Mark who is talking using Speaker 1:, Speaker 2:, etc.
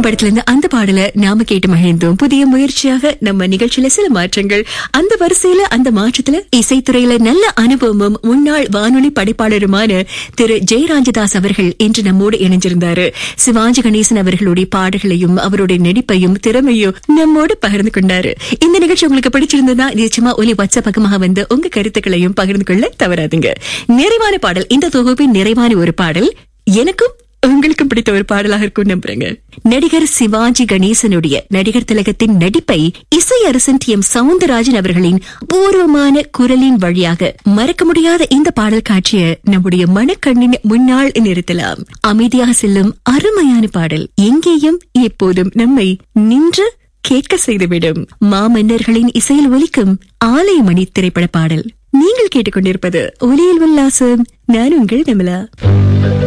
Speaker 1: உலகம் படத்துல இருந்து அந்த பாடல நாம கேட்டு மகிழ்ந்தோம் புதிய முயற்சியாக நம்ம நிகழ்ச்சியில சில மாற்றங்கள் அந்த வரிசையில அந்த மாற்றத்துல இசைத்துறையில நல்ல அனுபவமும் முன்னாள் வானொலி படைப்பாளருமான திரு ஜெயராஜதாஸ் அவர்கள் இன்று நம்மோடு இணைஞ்சிருந்தாரு சிவாஜி கணேசன் அவர்களுடைய பாடல்களையும் அவருடைய நடிப்பையும் திறமையும் நம்மோடு பகிர்ந்து கொண்டாரு இந்த நிகழ்ச்சி உங்களுக்கு பிடிச்சிருந்ததா நிச்சயமா ஒலி வாட்ஸ்அப் பக்கமாக வந்து உங்க கருத்துக்களையும் பகிர்ந்து கொள்ள தவறாதுங்க நிறைவான பாடல் இந்த தொகுப்பின் நிறைவான ஒரு பாடல் எனக்கும் உங்களுக்கும் பிடித்த ஒரு பாடலாக இருக்கும் நம்புறேங்க நடிகர் சிவாஜி கணேசனுடைய நடிகர் திலகத்தின் நடிப்பை இசை அரசன் டி எம் சவுந்தரராஜன் அவர்களின் பூர்வமான குரலின் வழியாக மறக்க முடியாத இந்த பாடல் காட்சியை நம்முடைய மனக்கண்ணின் முன்னால் நிறுத்தலாம் அமைதியாக செல்லும் அருமையான பாடல் எங்கேயும் எப்போதும் நம்மை நின்று கேட்க செய்துவிடும் மாமன்னர்களின் இசையில் ஒலிக்கும் ஆலயமணி திரைப்பட பாடல் நீங்கள் கேட்டுக்கொண்டிருப்பது ஒலியில் உல்லாசம் நான் உங்கள் விமலா